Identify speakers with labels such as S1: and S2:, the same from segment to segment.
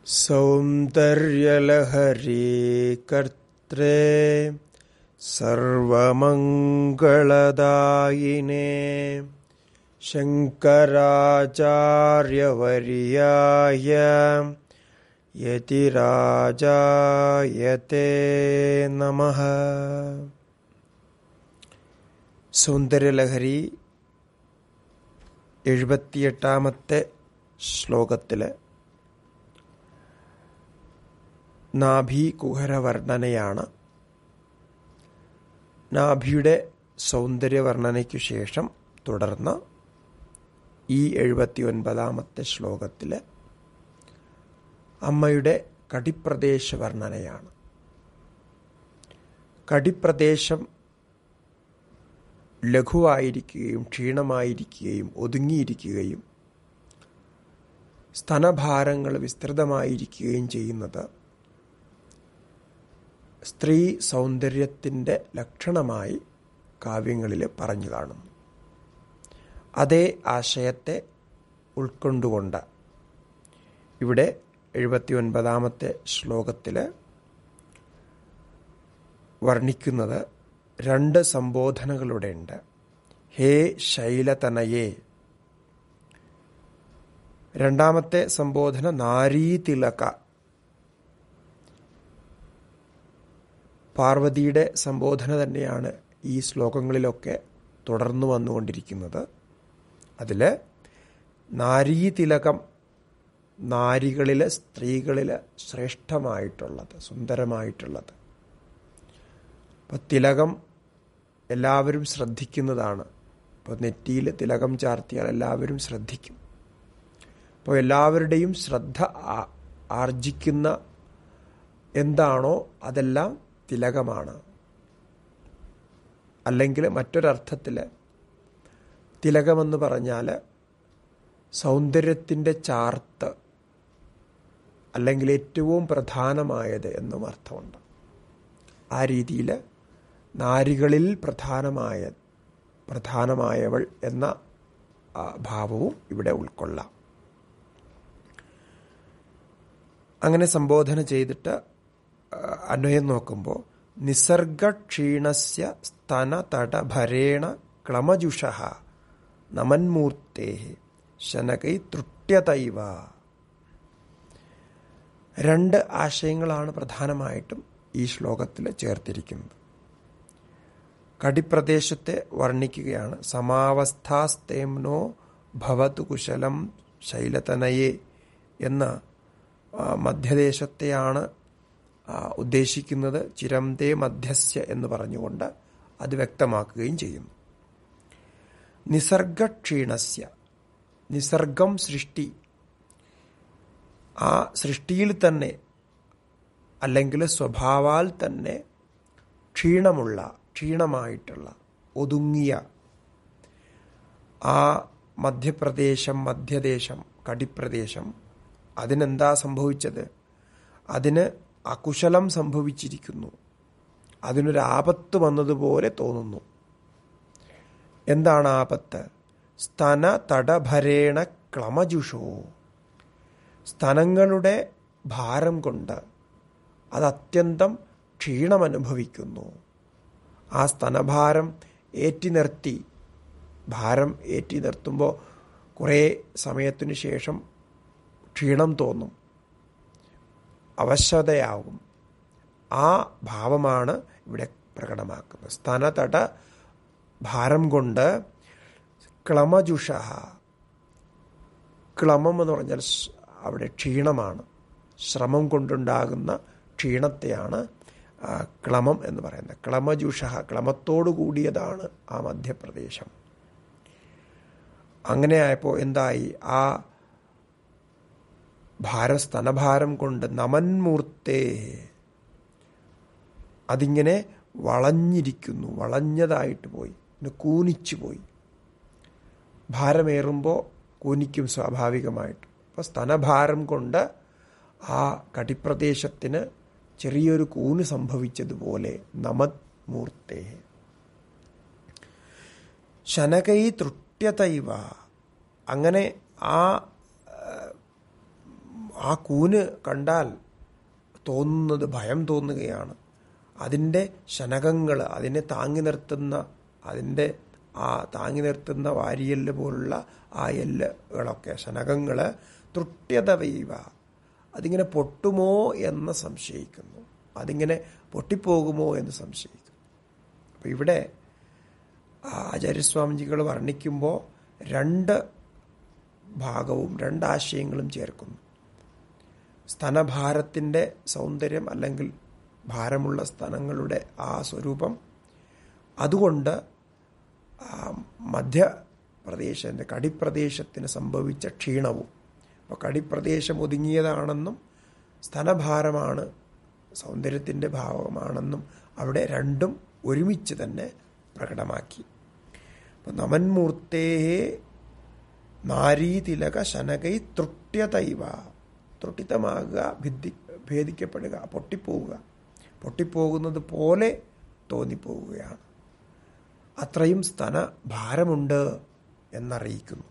S1: सौन्दर्यलहरी कर्त्रे सर्वमङ्गलदायिने शङ्कराचार्यवर्याय യതിരാജായത്തെ നമ സൗന്ദര്യലഹരി എഴുപത്തിയെട്ടാമത്തെ ശ്ലോകത്തില് നാഭി കുഹര വർണ്ണനയാണ് നാഭിയുടെ സൗന്ദര്യ വർണ്ണനയ്ക്കു ശേഷം തുടർന്ന് ഈ എഴുപത്തി ഒൻപതാമത്തെ ശ്ലോകത്തില് അമ്മയുടെ കടിപ്രദേശ വർണ്ണനയാണ് കടിപ്രദേശം ലഘുവായിരിക്കുകയും ക്ഷീണമായിരിക്കുകയും ഒതുങ്ങിയിരിക്കുകയും സ്തനഭാരങ്ങൾ വിസ്തൃതമായിരിക്കുകയും ചെയ്യുന്നത് സ്ത്രീ സൗന്ദര്യത്തിൻ്റെ ലക്ഷണമായി കാവ്യങ്ങളിൽ പറഞ്ഞു കാണുന്നു അതേ ആശയത്തെ ഉൾക്കൊണ്ടുകൊണ്ട് ഇവിടെ എഴുപത്തി ഒൻപതാമത്തെ ശ്ലോകത്തിൽ വർണ്ണിക്കുന്നത് രണ്ട് സംബോധനകളുടെ ഉണ്ട് ഹേ ശൈലതനയെ രണ്ടാമത്തെ സംബോധന നാരീതിലക പാർവതിയുടെ സംബോധന തന്നെയാണ് ഈ ശ്ലോകങ്ങളിലൊക്കെ തുടർന്നു വന്നുകൊണ്ടിരിക്കുന്നത് അതിൽ നാരീതിലകം നാരികളിൽ സ്ത്രീകളിൽ ശ്രേഷ്ഠമായിട്ടുള്ളത് സുന്ദരമായിട്ടുള്ളത് അപ്പോൾ തിലകം എല്ലാവരും ശ്രദ്ധിക്കുന്നതാണ് ഇപ്പോൾ നെറ്റിയിൽ തിലകം ചാർത്തിയാൽ എല്ലാവരും ശ്രദ്ധിക്കും അപ്പോൾ എല്ലാവരുടെയും ശ്രദ്ധ ആർജിക്കുന്ന എന്താണോ അതെല്ലാം തിലകമാണ് അല്ലെങ്കിൽ മറ്റൊരർത്ഥത്തിൽ തിലകമെന്ന് പറഞ്ഞാൽ സൗന്ദര്യത്തിൻ്റെ ചാർത്ത് അല്ലെങ്കിൽ ഏറ്റവും പ്രധാനമായത് എന്നും അർത്ഥമുണ്ട് ആ രീതിയിൽ നാരികളിൽ പ്രധാനമായ പ്രധാനമായവൾ എന്ന ഭാവവും ഇവിടെ ഉൾക്കൊള്ളാം അങ്ങനെ സംബോധന ചെയ്തിട്ട് അന്വയം നോക്കുമ്പോൾ നിസർഗക്ഷീണസ്യ സ്തനതടഭരേണ ക്ലമജുഷ നമന്മൂർത്തേ ശനകൈ തൃട്യതൈവ രണ്ട് ആശയങ്ങളാണ് പ്രധാനമായിട്ടും ഈ ശ്ലോകത്തിൽ ചേർത്തിരിക്കുന്നത് കടിപ്രദേശത്തെ വർണ്ണിക്കുകയാണ് സമാവസ്ഥാസ്തേമ്നോ ഭവതു കുശലം ശൈലതനയെ എന്ന മധ്യദേശത്തെയാണ് ഉദ്ദേശിക്കുന്നത് ചിരന്തേ മധ്യസ്യ എന്ന് പറഞ്ഞുകൊണ്ട് അത് വ്യക്തമാക്കുകയും ചെയ്യുന്നു നിസർഗക്ഷീണസ്യ നിസർഗം സൃഷ്ടി ആ സൃഷ്ടിയിൽ തന്നെ അല്ലെങ്കിൽ സ്വഭാവാൽ തന്നെ ക്ഷീണമുള്ള ക്ഷീണമായിട്ടുള്ള ഒതുങ്ങിയ ആ മധ്യപ്രദേശം മധ്യദേശം കടിപ്രദേശം അതിനെന്താ സംഭവിച്ചത് അതിന് അകുശലം സംഭവിച്ചിരിക്കുന്നു അതിനൊരു ആപത്ത് വന്നതുപോലെ തോന്നുന്നു എന്താണ് ആപത്ത് സ്തന തടഭരേണ ക്ലമജുഷോ സ്തനങ്ങളുടെ ഭാരം കൊണ്ട് അത് അത്യന്തം ക്ഷീണമനുഭവിക്കുന്നു ആ സ്തനഭാരം ഏറ്റി നിർത്തി ഭാരം ഏറ്റി നിർത്തുമ്പോൾ കുറേ സമയത്തിനു ശേഷം ക്ഷീണം തോന്നും അവശതയാകും ആ ഭാവമാണ് ഇവിടെ പ്രകടമാക്കുന്നത് സ്തനതട ഭാരം കൊണ്ട് ക്ലമജുഷ ക്ലമം എന്ന് പറഞ്ഞാൽ അവിടെ ക്ഷീണമാണ് ശ്രമം കൊണ്ടുണ്ടാകുന്ന ക്ഷീണത്തെയാണ് ക്ലമം എന്ന് പറയുന്നത് ക്ലമജുഷ ക്ലമത്തോടു കൂടിയതാണ് ആ മധ്യപ്രദേശം അങ്ങനെ ആയപ്പോൾ എന്തായി ആ ഭാര സ്തനഭാരം കൊണ്ട് നമന്മൂർത്തേ അതിങ്ങനെ വളഞ്ഞിരിക്കുന്നു വളഞ്ഞതായിട്ട് പോയി കൂനിച്ചു പോയി ഭാരമേറുമ്പോൾ കൂനിക്കും സ്വാഭാവികമായിട്ട് അപ്പോൾ സ്തനഭാരം കൊണ്ട് ആ കടിപ്രദേശത്തിന് ചെറിയൊരു കൂന് സംഭവിച്ചതുപോലെ നമത് മൂർത്തേ ശനകൈ തൃട്യതൈവ അങ്ങനെ ആ ആ കൂന് കണ്ടാൽ തോന്നുന്നത് ഭയം തോന്നുകയാണ് അതിൻ്റെ ശനകങ്ങൾ അതിനെ താങ്ങി നിർത്തുന്ന അതിൻ്റെ ആ താങ്ങി നിർത്തുന്ന വാരിയല് പോലുള്ള ആ എല്ലുകളൊക്കെ ശനകങ്ങൾ തൃട്യതവൈവ അതിങ്ങനെ പൊട്ടുമോ എന്ന് സംശയിക്കുന്നു അതിങ്ങനെ പൊട്ടിപ്പോകുമോ എന്ന് സംശയിക്കുന്നു അപ്പം ഇവിടെ ആചാര്യസ്വാമിജികൾ വർണ്ണിക്കുമ്പോൾ രണ്ട് ഭാഗവും രണ്ടാശയങ്ങളും ചേർക്കുന്നു സ്തനഭാരത്തിൻ്റെ സൗന്ദര്യം അല്ലെങ്കിൽ ഭാരമുള്ള സ്തനങ്ങളുടെ ആ സ്വരൂപം അതുകൊണ്ട് മധ്യപ്രദേശത്തിൻ്റെ കടിപ്രദേശത്തിന് സംഭവിച്ച ക്ഷീണവും അപ്പോൾ കടിപ്രദേശം ഒതുങ്ങിയതാണെന്നും സ്തനഭാരമാണ് സൗന്ദര്യത്തിൻ്റെ ഭാവമാണെന്നും അവിടെ രണ്ടും ഒരുമിച്ച് തന്നെ പ്രകടമാക്കി അപ്പം നമന്മൂർത്തേ നാരീതിലക ശനകൈ തൃട്യതൈവ ത്രുട്ടിതമാകുക ഭിദ്ധി ഭേദിക്കപ്പെടുക പൊട്ടിപ്പോവുക പൊട്ടിപ്പോകുന്നത് പോലെ തോന്നിപ്പോവുകയാണ് അത്രയും സ്തന ഭാരമുണ്ട് എന്നറിയിക്കുന്നു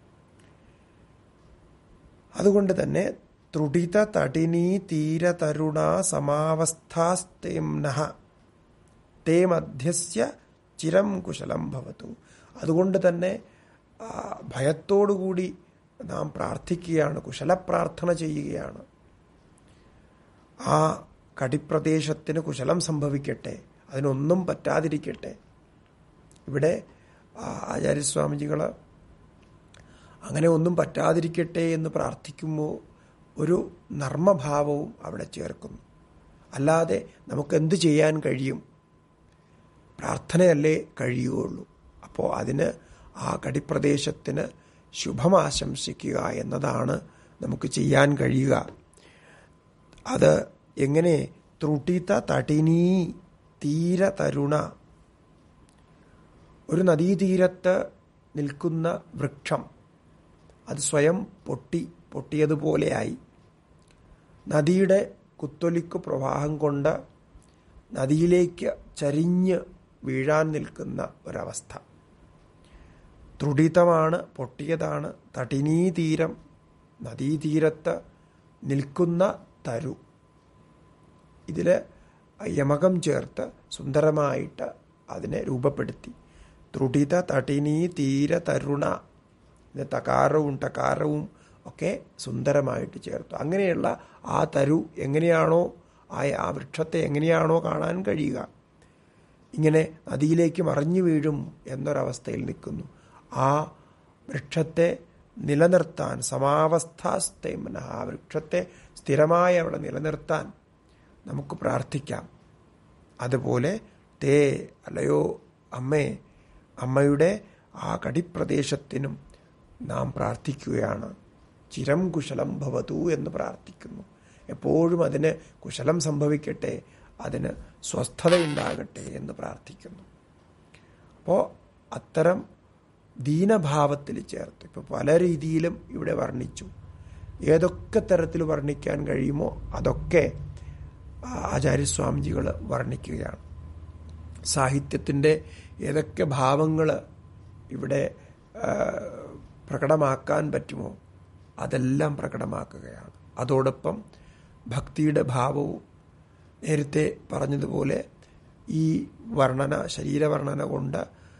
S1: അതുകൊണ്ട് തന്നെ ത്രുടിത തടിനീ തീരതരുണ സമാവസ്ഥാസ്തേംന തേ മധ്യസ്യ ചിരം കുശലം ഭവതു അതുകൊണ്ട് തന്നെ ഭയത്തോടുകൂടി നാം പ്രാർത്ഥിക്കുകയാണ് കുശലപ്രാർത്ഥന ചെയ്യുകയാണ് ആ കടിപ്രദേശത്തിന് കുശലം സംഭവിക്കട്ടെ അതിനൊന്നും പറ്റാതിരിക്കട്ടെ ഇവിടെ ആചാര്യസ്വാമിജികൾ അങ്ങനെ ഒന്നും പറ്റാതിരിക്കട്ടെ എന്ന് പ്രാർത്ഥിക്കുമ്പോൾ ഒരു നർമ്മഭാവവും അവിടെ ചേർക്കുന്നു അല്ലാതെ നമുക്ക് എന്ത് ചെയ്യാൻ കഴിയും പ്രാർത്ഥനയല്ലേ കഴിയുകയുള്ളൂ അപ്പോൾ അതിന് ആ കടിപ്രദേശത്തിന് ശുഭമാശംസിക്കുക എന്നതാണ് നമുക്ക് ചെയ്യാൻ കഴിയുക അത് എങ്ങനെ ത്രുട്ടിത തടിനീ തീര തരുണ ഒരു നദീതീരത്ത് നിൽക്കുന്ന വൃക്ഷം അത് സ്വയം പൊട്ടി പൊട്ടിയതുപോലെയായി നദിയുടെ കുത്തൊലിക്കു പ്രവാഹം കൊണ്ട് നദിയിലേക്ക് ചരിഞ്ഞ് വീഴാൻ നിൽക്കുന്ന ഒരവസ്ഥ ത്രുടിതമാണ് പൊട്ടിയതാണ് തടിനീതീരം നദീതീരത്ത് നിൽക്കുന്ന തരു ഇതിൽ യമകം ചേർത്ത് സുന്ദരമായിട്ട് അതിനെ രൂപപ്പെടുത്തി ത്രുടിത തടിനീ തീര തരുണ തകാരവും ടകാരവും ഒക്കെ സുന്ദരമായിട്ട് ചേർത്തു അങ്ങനെയുള്ള ആ തരു എങ്ങനെയാണോ ആ ആ വൃക്ഷത്തെ എങ്ങനെയാണോ കാണാൻ കഴിയുക ഇങ്ങനെ നദിയിലേക്ക് മറിഞ്ഞു വീഴും എന്നൊരവസ്ഥയിൽ നിൽക്കുന്നു ആ വൃക്ഷത്തെ നിലനിർത്താൻ സമാവസ്ഥാസ്തേമന ആ വൃക്ഷത്തെ സ്ഥിരമായി അവിടെ നിലനിർത്താൻ നമുക്ക് പ്രാർത്ഥിക്കാം അതുപോലെ തേ അല്ലയോ അമ്മേ അമ്മയുടെ ആ കടിപ്രദേശത്തിനും നാം പ്രാർത്ഥിക്കുകയാണ് ചിരം കുശലം ഭവതു എന്ന് പ്രാർത്ഥിക്കുന്നു എപ്പോഴും അതിന് കുശലം സംഭവിക്കട്ടെ അതിന് സ്വസ്ഥതയുണ്ടാകട്ടെ എന്ന് പ്രാർത്ഥിക്കുന്നു അപ്പോൾ അത്തരം ദീനഭാവത്തിൽ ചേർത്ത് ഇപ്പോൾ പല രീതിയിലും ഇവിടെ വർണ്ണിച്ചു ഏതൊക്കെ തരത്തിൽ വർണ്ണിക്കാൻ കഴിയുമോ അതൊക്കെ ആചാര്യസ്വാമിജികൾ വർണ്ണിക്കുകയാണ് സാഹിത്യത്തിൻ്റെ ഏതൊക്കെ ഭാവങ്ങൾ ഇവിടെ പ്രകടമാക്കാൻ പറ്റുമോ അതെല്ലാം പ്രകടമാക്കുകയാണ് അതോടൊപ്പം ഭക്തിയുടെ ഭാവവും നേരത്തെ പറഞ്ഞതുപോലെ ഈ വർണ്ണന ശരീരവർണ്ണന കൊണ്ട്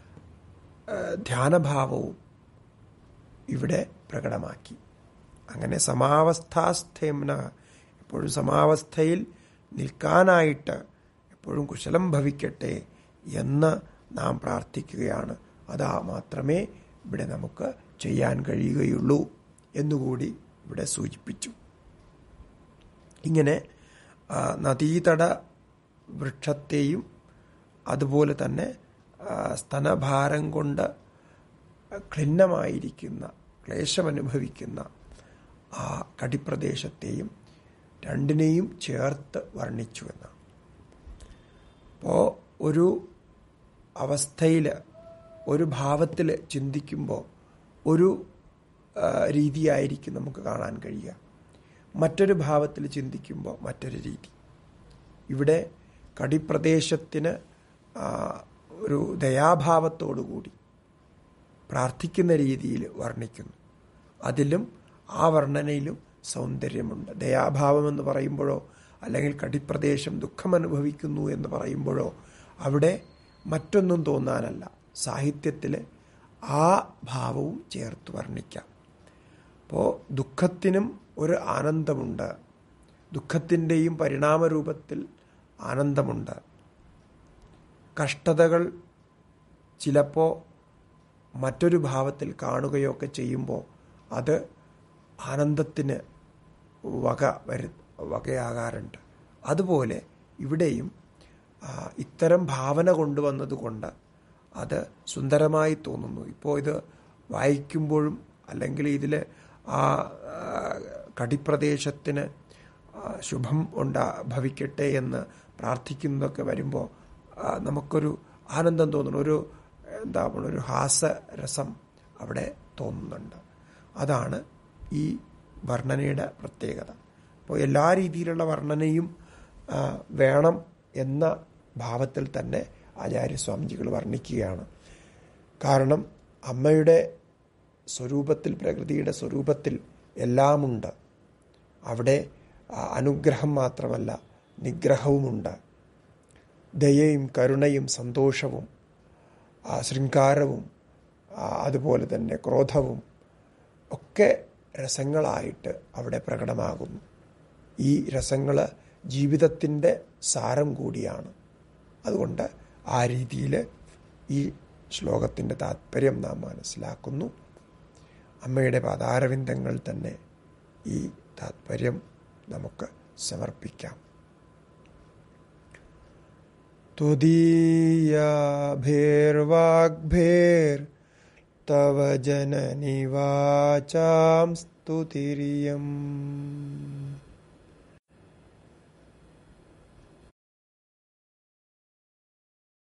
S1: ധ്യാനഭാവവും ഇവിടെ പ്രകടമാക്കി അങ്ങനെ സമാവസ്ഥാസ്ഥേമ്ന എപ്പോഴും സമാവസ്ഥയിൽ നിൽക്കാനായിട്ട് എപ്പോഴും കുശലം ഭവിക്കട്ടെ എന്ന് നാം പ്രാർത്ഥിക്കുകയാണ് അതാ മാത്രമേ ഇവിടെ നമുക്ക് ചെയ്യാൻ കഴിയുകയുള്ളൂ എന്നുകൂടി ഇവിടെ സൂചിപ്പിച്ചു ഇങ്ങനെ നദീതട വൃക്ഷത്തെയും അതുപോലെ തന്നെ സ്തനഭാരം കൊണ്ട് ക്ലിന്നമായിരിക്കുന്ന ക്ലേശമനുഭവിക്കുന്ന ആ കടിപ്രദേശത്തെയും രണ്ടിനെയും ചേർത്ത് വർണ്ണിച്ചു എന്നാണ് അപ്പോൾ ഒരു അവസ്ഥയിൽ ഒരു ഭാവത്തിൽ ചിന്തിക്കുമ്പോൾ ഒരു രീതിയായിരിക്കും നമുക്ക് കാണാൻ കഴിയുക മറ്റൊരു ഭാവത്തിൽ ചിന്തിക്കുമ്പോൾ മറ്റൊരു രീതി ഇവിടെ കടിപ്രദേശത്തിന് ഒരു ദയാഭാവത്തോടുകൂടി പ്രാർത്ഥിക്കുന്ന രീതിയിൽ വർണ്ണിക്കുന്നു അതിലും ആ വർണ്ണനയിലും സൗന്ദര്യമുണ്ട് ദയാഭാവം എന്ന് പറയുമ്പോഴോ അല്ലെങ്കിൽ കടിപ്രദേശം ദുഃഖം അനുഭവിക്കുന്നു എന്ന് പറയുമ്പോഴോ അവിടെ മറ്റൊന്നും തോന്നാനല്ല സാഹിത്യത്തിൽ ആ ഭാവവും ചേർത്ത് വർണ്ണിക്കാം അപ്പോൾ ദുഃഖത്തിനും ഒരു ആനന്ദമുണ്ട് ദുഃഖത്തിൻ്റെയും പരിണാമരൂപത്തിൽ ആനന്ദമുണ്ട് കഷ്ടതകൾ ചിലപ്പോൾ മറ്റൊരു ഭാവത്തിൽ കാണുകയൊക്കെ ചെയ്യുമ്പോൾ അത് ആനന്ദത്തിന് വക വരു വകയാകാറുണ്ട് അതുപോലെ ഇവിടെയും ഇത്തരം ഭാവന കൊണ്ടുവന്നതുകൊണ്ട് അത് സുന്ദരമായി തോന്നുന്നു ഇപ്പോൾ ഇത് വായിക്കുമ്പോഴും അല്ലെങ്കിൽ ഇതിൽ ആ കടിപ്രദേശത്തിന് ശുഭം ഉണ്ടാ ഭവിക്കട്ടെ എന്ന് പ്രാർത്ഥിക്കുന്നതൊക്കെ വരുമ്പോൾ നമുക്കൊരു ആനന്ദം തോന്നുന്നു ഒരു എന്താ ഒരു ഹാസരസം അവിടെ തോന്നുന്നുണ്ട് അതാണ് ഈ വർണ്ണനയുടെ പ്രത്യേകത അപ്പോൾ എല്ലാ രീതിയിലുള്ള വർണ്ണനയും വേണം എന്ന ഭാവത്തിൽ തന്നെ ആചാര്യസ്വാമിജികൾ വർണ്ണിക്കുകയാണ് കാരണം അമ്മയുടെ സ്വരൂപത്തിൽ പ്രകൃതിയുടെ സ്വരൂപത്തിൽ എല്ലാമുണ്ട് അവിടെ അനുഗ്രഹം മാത്രമല്ല നിഗ്രഹവുമുണ്ട് ദയയും കരുണയും സന്തോഷവും ശൃംഗാരവും അതുപോലെ തന്നെ ക്രോധവും ഒക്കെ രസങ്ങളായിട്ട് അവിടെ പ്രകടമാകുന്നു ഈ രസങ്ങൾ ജീവിതത്തിൻ്റെ സാരം കൂടിയാണ് അതുകൊണ്ട് ആ രീതിയിൽ ഈ ശ്ലോകത്തിൻ്റെ താത്പര്യം നാം മനസ്സിലാക്കുന്നു അമ്മയുടെ പാതാരവിന്ദങ്ങൾ തന്നെ ഈ താത്പര്യം നമുക്ക് സമർപ്പിക്കാം തുദീയാഭിർവാഗ്ഭിർതവ ജനനിവാചാം സ്തുതിരിയം